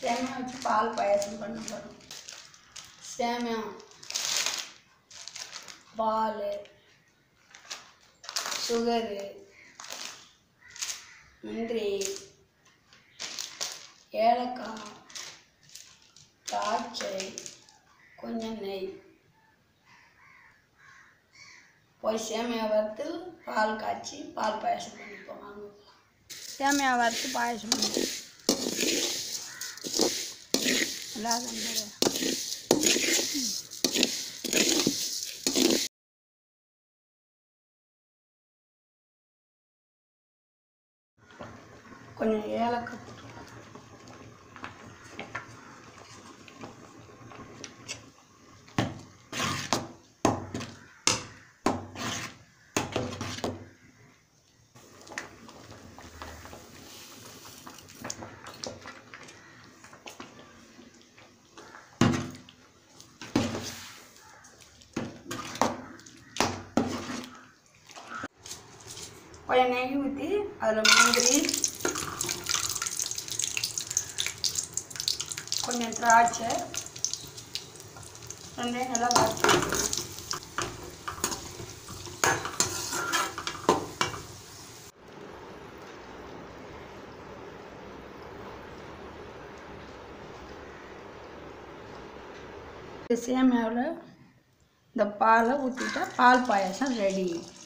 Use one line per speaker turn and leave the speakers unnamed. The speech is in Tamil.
சேமியா வச்சு பால் பாயாசம் பண்ண போகிறோம் சேமியா பால் சுகரு முந்திரி ஏலக்காய் திராட்சை கொஞ்சம் நெய் போய் சேமியா வறுத்து பால் காய்ச்சி பால் பாயாசம் பண்ணிப்போம் வாங்க சேமியா வறுத்து பாயாசம் பண்ணுவோம் இல்லாத கொஞ்சம் ஏலக்காய் போட்டுக்கலாம் கொஞ்சம் நெய் ஊற்றி அதில் முந்திரி கொஞ்சம் திராட்சை ரெண்டையும் நல்லா வறுத்து இந்த சேமியாவில் இந்த பாலை ஊற்றிட்டா பால் பாயாசம் ரெடி